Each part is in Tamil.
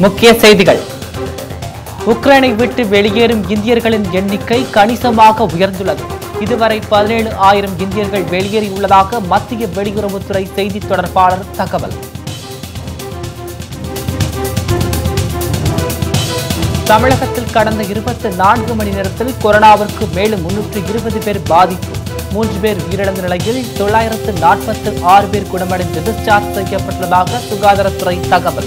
முக்கிய செய்திகள் உக்ரைனை விட்டு வெளியேறும் இந்தியர்களின் எண்ணிக்கை கணிசமாக உயர்ந்துள்ளது இதுவரை பதினேழு ஆயிரம் இந்தியர்கள் வெளியேறியுள்ளதாக மத்திய வெளியுறவுத்துறை செய்தித் தொடர்பாளர் தகவல் தமிழகத்தில் கடந்த இருபத்தி நான்கு மணி நேரத்தில் கொரோனாவிற்கு மேலும் முன்னூற்று இருபது பேர் பாதிப்பு மூன்று பேர் உயிரிழந்த நிலையில் தொள்ளாயிரத்து நாற்பத்து ஆறு பேர் குணமடைந்து டிஸ்சார்ஜ் செய்யப்பட்டுள்ளதாக சுகாதாரத்துறை தகவல்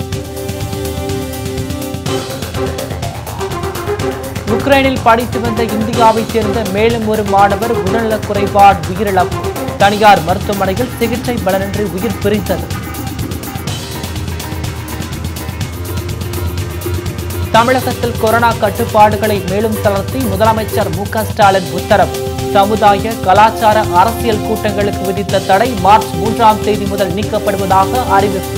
உக்ரைனில் படித்து வந்த இந்தியாவைச் சேர்ந்த மேலும் ஒரு மாணவர் உடல்நலக் குறைபாடு உயிரிழப்பு தனியார் மருத்துவமனையில் சிகிச்சை பலனின்றி உயிர் பிரிந்தது தமிழகத்தில் கொரோனா கட்டுப்பாடுகளை மேலும் தளர்த்தி முதலமைச்சர் மு க ஸ்டாலின் உத்தரவு சமுதாய கலாச்சார அரசியல் கூட்டங்களுக்கு விதித்த தடை மார்ச் மூன்றாம் தேதி முதல் நீக்கப்படுவதாக அறிவிப்பு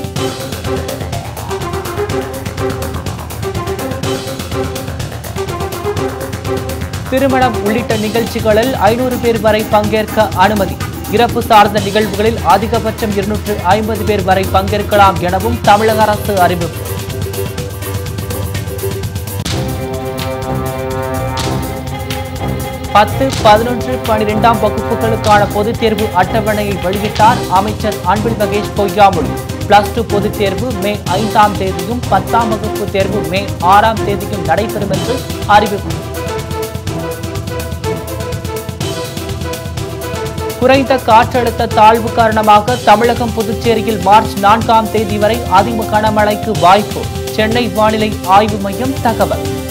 திருமணம் உள்ளிட்ட நிகழ்ச்சிகளில் ஐநூறு பேர் வரை பங்கேற்க அனுமதி இறப்பு சார்ந்த நிகழ்வுகளில் அதிகபட்சம் இருநூற்று ஐம்பது பேர் வரை பங்கேற்கலாம் எனவும் தமிழக அரசு அறிவிப்பு பத்து பதினொன்று பனிரெண்டாம் வகுப்புகளுக்கான பொதுத் தேர்வு அட்டவணையை வெளியிட்டார் அமைச்சர் அன்பில் மகேஷ் பொய்யாமொழி பிளஸ் டூ பொதுத் தேர்வு மே ஐந்தாம் தேதியும் பத்தாம் வகுப்பு தேர்வு மே ஆறாம் தேதியும் நடைபெறும் என்று அறிவிப்பு குறைந்த காற்றழுத்த தாழ்வு காரணமாக தமிழகம் புதுச்சேரியில் மார்ச் நான்காம் தேதி வரை அதிக கனமழைக்கு வாய்ப்பு சென்னை வானிலை ஆய்வு மையம் தகவல்